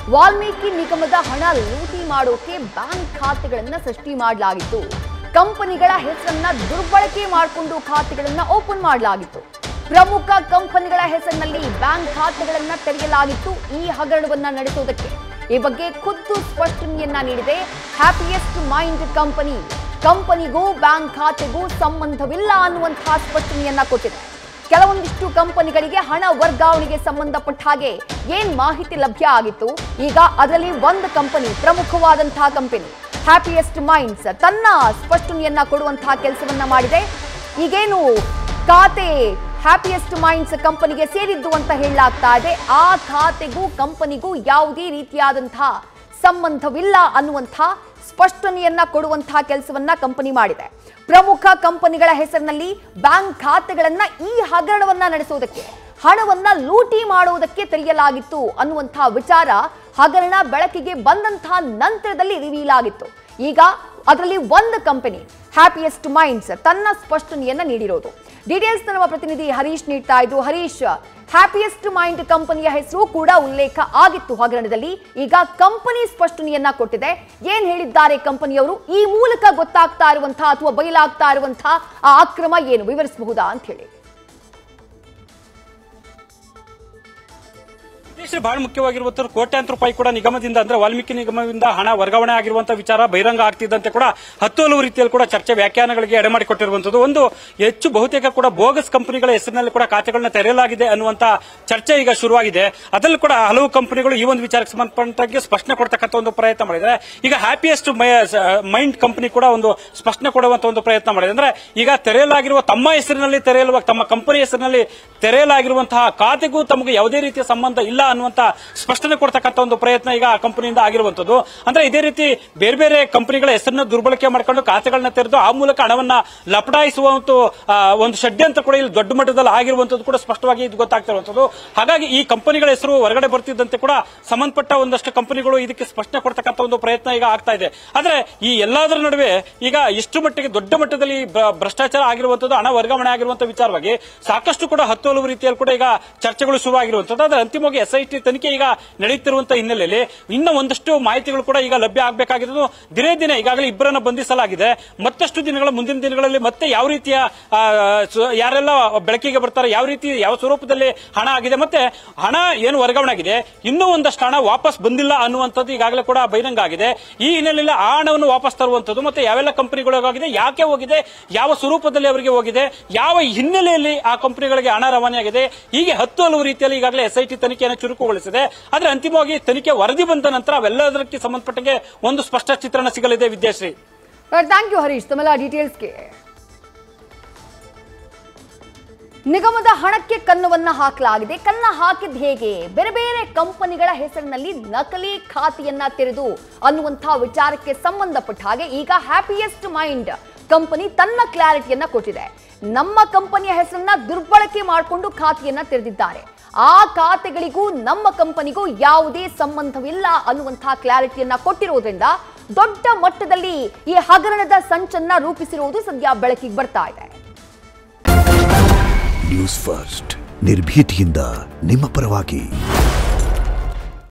ವಾಲ್ಮೀಕಿ ನಿಗಮದ ಹಣ ಲೂಟಿ ಮಾಡೋಕೆ ಬ್ಯಾಂಕ್ ಖಾತೆಗಳನ್ನ ಸೃಷ್ಟಿ ಮಾಡಲಾಗಿತ್ತು ಕಂಪನಿಗಳ ಹೆಸರನ್ನ ದುರ್ಬಳಕೆ ಮಾಡಿಕೊಂಡು ಖಾತೆಗಳನ್ನ ಓಪನ್ ಮಾಡಲಾಗಿತ್ತು ಪ್ರಮುಖ ಕಂಪನಿಗಳ ಹೆಸರಿನಲ್ಲಿ ಬ್ಯಾಂಕ್ ಖಾತೆಗಳನ್ನ ತೆರೆಯಲಾಗಿತ್ತು ಈ ಹಗರಣವನ್ನ ನಡೆಸುವುದಕ್ಕೆ ಈ ಬಗ್ಗೆ ಖುದ್ದು ಸ್ಪಷ್ಟನೆಯನ್ನ ನೀಡಿದೆ ಹ್ಯಾಪಿಯೆಸ್ಟ್ ಮೈಂಡ್ ಕಂಪನಿ ಕಂಪನಿಗೂ ಬ್ಯಾಂಕ್ ಖಾತೆಗೂ ಸಂಬಂಧವಿಲ್ಲ ಅನ್ನುವಂತಹ ಸ್ಪಷ್ಟನೆಯನ್ನ ಕೊಟ್ಟಿದೆ ಕೆಲವೊಂದಿಷ್ಟು ಕಂಪನಿಗಳಿಗೆ ಹಣ ವರ್ಗಾವಣೆಗೆ ಸಂಬಂಧಪಟ್ಟ ಹಾಗೆ ಏನ್ ಮಾಹಿತಿ ಲಭ್ಯ ಆಗಿತ್ತು ಈಗ ಅದರಲ್ಲಿ ಒಂದು ಕಂಪನಿ ಪ್ರಮುಖವಾದಂತಹ ಕಂಪನಿ ಹ್ಯಾಪಿಯೆಸ್ಟ್ ಮೈಂಡ್ಸ್ ತನ್ನ ಸ್ಪಷ್ಟನೆಯನ್ನ ಕೊಡುವಂತಹ ಕೆಲಸವನ್ನ ಮಾಡಿದೆ ಈಗೇನು ಖಾತೆ ಹ್ಯಾಪಿಯೆಸ್ಟ್ ಮೈಂಡ್ಸ್ ಕಂಪನಿಗೆ ಸೇರಿದ್ದು ಅಂತ ಹೇಳಲಾಗ್ತಾ ಇದೆ ಆ ಖಾತೆಗೂ ಕಂಪನಿಗೂ ಯಾವುದೇ ರೀತಿಯಾದಂತಹ ಸಂಬಂಧವಿಲ್ಲ ಅನ್ನುವಂತಹ ಸ್ಪಷ್ಟನೆಯನ್ನ ಕೊಡುವಂತಹ ಕೆಲಸವನ್ನ ಕಂಪನಿ ಮಾಡಿದೆ ಪ್ರಮುಖ ಕಂಪನಿಗಳ ಹೆಸರಿನಲ್ಲಿ ಬ್ಯಾಂಕ್ ಖಾತೆಗಳನ್ನ ಈ ಹಗರಣವನ್ನ ನಡೆಸುವುದಕ್ಕೆ ಹಣವನ್ನ ಲೂಟಿ ಮಾಡುವುದಕ್ಕೆ ತೆರೆಯಲಾಗಿತ್ತು ಅನ್ನುವಂತಹ ವಿಚಾರ ಹಗರಣ ಬೆಳಕಿಗೆ ಬಂದಂತಹ ನಂತರದಲ್ಲಿ ರಿವೀಲ್ ಆಗಿತ್ತು ಈಗ ಅದರಲ್ಲಿ ಒಂದು ಕಂಪನಿ ಹ್ಯಾಪಿಯೆಸ್ಟ್ ಮೈಂಡ್ಸ್ ತನ್ನ ಸ್ಪಷ್ಟನೆಯನ್ನ ನೀಡಿರೋದು ಡೀಟೇಲ್ಸ್ ನಮ್ಮ ಪ್ರತಿನಿಧಿ ಹರೀಶ್ ನೀಡ್ತಾ ಇದ್ರು ಹರೀಶ್ ಹ್ಯಾಪಿಯೆಸ್ಟ್ ಮೈಂಡ್ ಕಂಪನಿಯ ಹೆಸರು ಕೂಡ ಉಲ್ಲೇಖ ಆಗಿತ್ತು ಹಗರಣದಲ್ಲಿ ಈಗ ಕಂಪನಿ ಸ್ಪಷ್ಟನೆಯನ್ನ ಕೊಟ್ಟಿದೆ ಏನ್ ಹೇಳಿದ್ದಾರೆ ಕಂಪನಿಯವರು ಈ ಮೂಲಕ ಗೊತ್ತಾಗ್ತಾ ಇರುವಂತಹ ಅಥವಾ ಬಯಲಾಗ್ತಾ ಇರುವಂತಹ ಆ ಅಕ್ರಮ ಏನು ವಿವರಿಸಬಹುದಾ ಅಂತ ಹೇಳಿ ದೇಶ ಬಹಳ ಮುಖ್ಯವಾಗಿರುವಂತಹ ಕೋಟ್ಯಾಂತರ ರೂಪಾಯಿ ಕೂಡ ನಿಗಮದಿಂದ ಅಂದ್ರೆ ವಾಲ್ಮೀಕಿ ನಿಗಮದಿಂದ ಹಣ ವರ್ಗಾವಣೆ ಆಗಿರುವಂತಹ ವಿಚಾರ ಬಹಿರಂಗ ಆಗ್ತಿದ್ದಂತೆ ಕೂಡ ಹತ್ತು ಹಲವು ರೀತಿಯಲ್ಲಿ ಕೂಡ ಚರ್ಚೆ ವ್ಯಾಖ್ಯಾನಗಳಿಗೆ ಎಡೆಮಾಡಿಕೊಟ್ಟಿರುವಂತದ್ದು ಒಂದು ಹೆಚ್ಚು ಬಹುತೇಕ ಕೂಡ ಬೋಗಸ್ ಕಂಪನಿಗಳ ಹೆಸರಿನಲ್ಲಿ ಕೂಡ ಖಾತೆಗಳನ್ನ ತೆರೆಯಲಾಗಿದೆ ಅನ್ನುವಂತ ಚರ್ಚೆ ಈಗ ಶುರುವಾಗಿದೆ ಅದರಲ್ಲೂ ಕೂಡ ಹಲವು ಕಂಪನಿಗಳು ಈ ಒಂದು ವಿಚಾರಕ್ಕೆ ಸಂಬಂಧಪಟ್ಟಂಗೆ ಸ್ಪಷ್ಟನೆ ಕೊಡ್ತಕ್ಕಂಥ ಒಂದು ಪ್ರಯತ್ನ ಮಾಡಿದ್ದಾರೆ ಈಗ ಹ್ಯಾಪಿಯೆಸ್ಟ್ ಮೈಂಡ್ ಕಂಪನಿ ಕೂಡ ಒಂದು ಸ್ಪಷ್ಟನೆ ಕೊಡುವಂತ ಒಂದು ಪ್ರಯತ್ನ ಮಾಡಿದೆ ಅಂದ್ರೆ ಈಗ ತೆರೆಯಲಾಗಿರುವ ತಮ್ಮ ಹೆಸರಿನಲ್ಲಿ ತೆರೆಯಲು ತಮ್ಮ ಕಂಪನಿ ಹೆಸರಿನಲ್ಲಿ ತೆರೆಯಲಾಗಿರುವಂತಹ ಖಾತೆಗೂ ತಮಗೆ ಯಾವುದೇ ರೀತಿಯ ಸಂಬಂಧ ಇಲ್ಲ ಅನ್ನುವಂತ ಸ್ಪಷ್ಟನೆ ಕೊಡ್ತಕ್ಕಂಥ ಒಂದು ಪ್ರಯತ್ನ ಈಗ ಆ ಕಂಪನಿಯಿಂದ ಆಗಿರುವಂತದ್ದು ಅಂದ್ರೆ ಇದೇ ರೀತಿ ಬೇರೆ ಬೇರೆ ಕಂಪನಿಗಳ ಹೆಸರನ್ನ ದುರ್ಬಳಕೆ ಮಾಡಿಕೊಂಡು ಖಾತೆಗಳನ್ನ ತೆರೆದು ಆ ಮೂಲಕ ಹಣವನ್ನ ಲಪಟಾಯಿಸುವ ಒಂದು ಆ, ಒಂದು ಷಡ್ಯಂತ್ರ ಕೂಡ ಇಲ್ಲಿ ದೊಡ್ಡ ಮಟ್ಟದಲ್ಲಿ ಆಗಿರುವಂತದ್ದು ಕೂಡ ಸ್ಪಷ್ಟವಾಗಿ ಇದು ಗೊತ್ತಾಗ್ತಿರುವಂತದ್ದು ಹಾಗಾಗಿ ಈ ಕಂಪನಿಗಳ ಹೆಸರು ಹೊರಗಡೆ ಬರ್ತಿದ್ದಂತೆ ಕೂಡ ಸಂಬಂಧಪಟ್ಟ ಒಂದಷ್ಟು ಕಂಪನಿಗಳು ಇದಕ್ಕೆ ಸ್ಪಷ್ಟನೆ ಕೊಡ್ತಕ್ಕಂಥ ಒಂದು ಪ್ರಯತ್ನ ಈಗ ಆಗ್ತಾ ಇದೆ ಆದ್ರೆ ಈ ಎಲ್ಲದರ ನಡುವೆ ಈಗ ಎಷ್ಟು ಮಟ್ಟಿಗೆ ದೊಡ್ಡ ಮಟ್ಟದಲ್ಲಿ ಭ್ರ- ಭ್ರಷ್ಟಾಚಾರ ಆಗಿರುವಂತದ್ದು ಹಣ ವರ್ಗಾವಣೆ ಆಗಿರುವಂತಹ ವಿಚಾರವಾಗಿ ಸಾಕಷ್ಟು ಕೂಡ ಹತ್ತು ಹಲವು ರೀತಿಯಲ್ಲಿ ಕೂಡ ಈಗ ಚರ್ಚೆಗಳು ಶುರುವಾಗಿರುವಂತದ್ದು ಆದ್ರೆ ಅಂತಿಮವಾಗಿ ಎಸ್ ಐ ಟಿ ತನಿಖೆ ಈಗ ನಡೆಯುತ್ತಿರುವಂತಹ ಹಿನ್ನೆಲೆಯಲ್ಲಿ ಇನ್ನ ಒಂದಷ್ಟು ಮಾಹಿತಿಗಳು ಕೂಡ ಈಗ ಲಭ್ಯ ಆಗಬೇಕಾಗಿರೋದು ದಿನೇ ದಿನೇ ಈಗಾಗಲೇ ಇಬ್ಬರನ್ನ ಬಂಧಿಸಲಾಗಿದೆ ಮತ್ತಷ್ಟು ದಿನಗಳ ಮುಂದಿನ ದಿನಗಳಲ್ಲಿ ಮತ್ತೆ ಯಾವ ರೀತಿಯ ಆ, ಸು- ಯಾರೆಲ್ಲ ಬೆಳಕಿಗೆ ಬರ್ತಾರೆ ಯಾವ ರೀತಿ ಯಾವ ಸ್ವರೂಪದಲ್ಲಿ ಹಣ ಆಗಿದೆ ಮತ್ತೆ ಹಣ ಏನು ವರ್ಗಾವಣೆ ಆಗಿದೆ ಇನ್ನೂ ಒಂದಷ್ಟು ಹಣ ವಾಪಸ್ ಬಂದಿಲ್ಲ ಅನ್ನುವಂಥದ್ದು ಈಗಾಗಲೇ ಕೂಡ ಬಹಿರಂಗ ಆಗಿದೆ ಈ ಹಿನ್ನೆಲೆಯಲ್ಲಿ ಆ ಹಣವನ್ನು ವಾಪಸ್ ತರುವಂತದ್ದು ಮತ್ತೆ ಯಾವೆಲ್ಲ ಕಂಪನಿಗಳಿಗಾಗಿದೆ ಯಾಕೆ ಹೋಗಿದೆ ಯಾವ ಸ್ವರೂಪದಲ್ಲಿ ಅವರಿಗೆ ಹೋಗಿದೆ ಯಾವ ಹಿನ್ನೆಲೆಯಲ್ಲಿ ಆ ಕಂಪನಿಗಳಿಗೆ ಹಣ ರವಾನೆ ಆಗಿದೆ ಹೀಗೆ ಹತ್ತು ಹಲವು ರೀತಿಯಲ್ಲಿ ಈಗಾಗಲೇ ಎಸ್ ಐ ಟಿ ತನಿಖೆಯನ್ನು ಚುರುಕುಗೊಳಿಸಿದೆ ಆದ್ರೆ ಅಂತಿಮವಾಗಿ ತನಿಖೆ ವರದಿ ಬಂದ ನಂತರ ಅವೆಲ್ಲದಕ್ಕೆ ಸಂಬಂಧಪಟ್ಟಂಗೆ ಒಂದು ಸ್ಪಷ್ಟ ಚಿತ್ರಣ ಸಿಗಲಿದೆ ವಿದ್ಯಾಶ್ರೀ ಥ್ಯಾಂಕ್ ಯು ಹರೀಶ್ ತಮ್ಮೆಲ್ಲ ಡೀಟೇಲ್ಸ್ಗೆ ನಿಗಮದ ಹಣಕ್ಕೆ ಕನ್ನವನ್ನ ಹಾಕಲಾಗಿದೆ ಕನ್ನ ಹಾಕಿದ್ ಹೇಗೆ ಬೇರೆ ಬೇರೆ ಕಂಪನಿಗಳ ಹೆಸರಿನಲ್ಲಿ ನಕಲಿ ಖಾತೆಯನ್ನ ತೆರೆದು ಅನ್ನುವಂತಹ ವಿಚಾರಕ್ಕೆ ಸಂಬಂಧಪಟ್ಟ ಹಾಗೆ ಈಗ ಹ್ಯಾಪಿಯೆಸ್ಟ್ ಮೈಂಡ್ ಕಂಪನಿ ತನ್ನ ಕ್ಲಾರಿಟಿಯನ್ನ ಕೊಟ್ಟಿದೆ ನಮ್ಮ ಕಂಪನಿಯ ಹೆಸರನ್ನ ದುರ್ಬಳಕೆ ಮಾಡಿಕೊಂಡು ಖಾತೆಯನ್ನ ತೆರೆದಿದ್ದಾರೆ ಆ ಖಾತೆಗಳಿಗೂ ನಮ್ಮ ಕಂಪನಿಗೂ ಯಾವುದೇ ಸಂಬಂಧವಿಲ್ಲ ಅನ್ನುವಂತಹ ಕ್ಲಾರಿಟಿಯನ್ನ ಕೊಟ್ಟಿರೋದ್ರಿಂದ ದೊಡ್ಡ ಮಟ್ಟದಲ್ಲಿ ಈ ಹಗರಣದ ಸಂಚನ್ನ ರೂಪಿಸಿರುವುದು ಸದ್ಯ ಬೆಳಕಿಗೆ ಬರ್ತಾ ಇದೆ ನ್ಯೂಸ್ ಫಸ್ಟ್ ನಿರ್ಭೀತಿಯಿಂದ ನಿಮ್ಮ ಪರವಾಗಿ